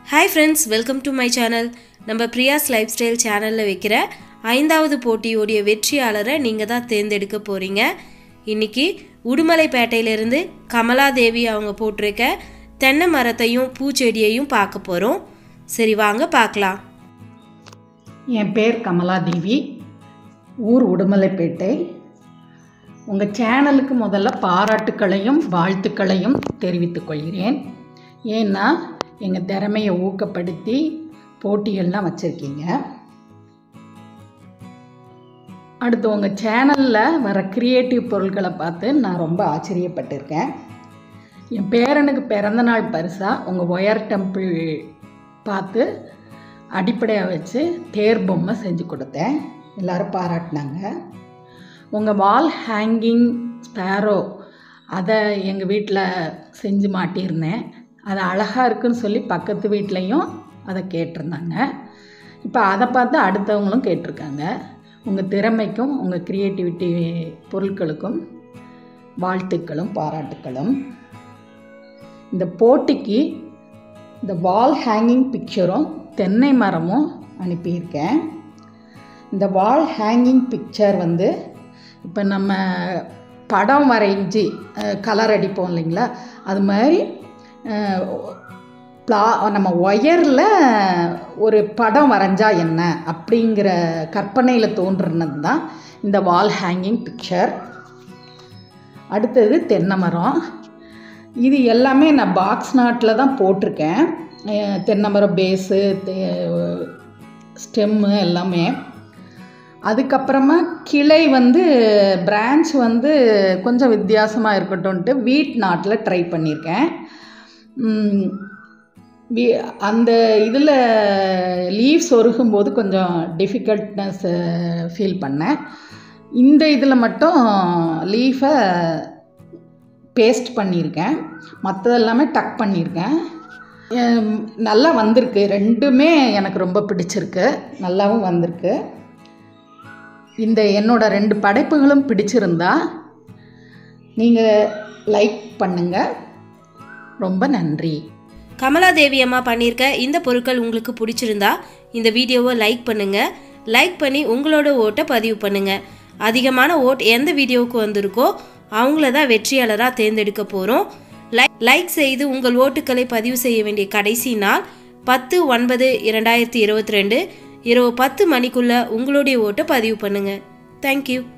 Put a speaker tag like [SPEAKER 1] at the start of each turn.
[SPEAKER 1] hi friends welcome to my channel நம்ம Priya's life style சேனலில் வைக்கிற ஐந்தாவது போட்டியோடைய வெற்றியாளரை நீங்கள் தான் தேர்ந்தெடுக்க போகிறீங்க இன்னைக்கு உடுமலைப்பேட்டையிலேருந்து கமலாதேவி அவங்க போட்டிருக்க தென்னை மரத்தையும் பூச்செடியையும் பார்க்க போகிறோம் சரி வாங்க பார்க்கலாம்
[SPEAKER 2] என் பேர் கமலாதேவி ஊர் உடுமலைப்பேட்டை உங்கள் சேனலுக்கு முதல்ல பாராட்டுக்களையும் வாழ்த்துக்களையும் தெரிவித்துக் கொள்கிறேன் ஏன்னா எங்கள் திறமையை ஊக்கப்படுத்தி போட்டியெல்லாம் வச்சுருக்கீங்க அடுத்து உங்கள் சேனலில் வர கிரியேட்டிவ் பொருட்களை பார்த்து நான் ரொம்ப ஆச்சரியப்பட்டிருக்கேன் என் பேரனுக்கு பிறந்தநாள் பரிசாக உங்கள் ஒயர் டெம்பிள் பார்த்து அடிப்படையாக வச்சு தேர் பொம்மை செஞ்சு கொடுத்தேன் எல்லோரும் பாராட்டினாங்க உங்கள் வால் ஹேங்கிங் ஸ்பேரோ அதை எங்கள் வீட்டில் செஞ்சு மாட்டியிருந்தேன் அது அழகாக இருக்குன்னு சொல்லி பக்கத்து வீட்லேயும் அதை கேட்டிருந்தாங்க இப்போ அதை பார்த்து அடுத்தவங்களும் கேட்டிருக்காங்க உங்கள் திறமைக்கும் உங்கள் க்ரியேட்டிவிட்டி பொருட்களுக்கும் வாழ்த்துக்களும் பாராட்டுக்களும் இந்த போட்டிக்கு இந்த வால் ஹேங்கிங் பிக்சரும் தென்னை மரமும் அனுப்பியிருக்கேன் இந்த வால் ஹேங்கிங் பிக்சர் வந்து இப்போ நம்ம படம் வரைஞ்சி கலர் அடிப்போம் இல்லைங்களா அது மாதிரி ப்ளா நம்ம ஒயரில் ஒரு படம் வரைஞ்சா என்ன அப்படிங்கிற கற்பனையில் தோன்றுனது தான் இந்த வால் ஹேங்கிங் பிக்சர் அடுத்தது தென்னை மரம் இது எல்லாமே நான் பாக்ஸ் நாட்டில் தான் போட்டிருக்கேன் அஹ் தென்னை மரம் பேஸு ஸ்டெம்மு எல்லாமே அதுக்கப்புறமா கிளை வந்து பிரான்ச் வந்து கொஞ்சம் வித்தியாசமாக இருக்கட்டும்ன்ட்டு வீட் நாட்டில் ட்ரை பண்ணியிருக்கேன் உம், வி- அந்த இதில் லீவ் சொருகும்போது கொஞ்சம் டிஃபிகல்ட்னஸ் ஃபீல் பண்ணேன் இந்த இதில் மட்டும் லீஃபை பேஸ்ட் பண்ணியிருக்கேன் மற்றதெல்லாமே டக் பண்ணியிருக்கேன் எம், நல்லா வந்திருக்கு ரெண்டுமே எனக்கு ரொம்ப பிடிச்சிருக்கு நல்லாவும் வந்திருக்கு இந்த என்னோட ரெண்டு படைப்புகளும் பிடிச்சிருந்தா நீங்கள் லைக் பண்ணுங்கள் ரொம்ப நன்றி
[SPEAKER 1] கமலாதேவி அம்மா பண்ணியிருக்க இந்த பொருட்கள் உங்களுக்கு பிடிச்சிருந்தா இந்த வீடியோவை லைக் பண்ணுங்க லைக் பண்ணி உங்களோட ஓட்டை பதிவு பண்ணுங்க அதிகமான ஓட் எந்த வீடியோவுக்கு வந்திருக்கோ அவங்கள தான் வெற்றியாளராக தேர்ந்தெடுக்க போகிறோம் லைக் லைக் செய்து உங்கள் ஓட்டுக்களை பதிவு செய்ய வேண்டிய கடைசி நாள் பத்து ஒன்பது இரண்டாயிரத்தி இருபத்தி ரெண்டு இரவு பத்து மணிக்குள்ள உங்களுடைய ஓட்டை பதிவு பண்ணுங்க தேங்க்யூ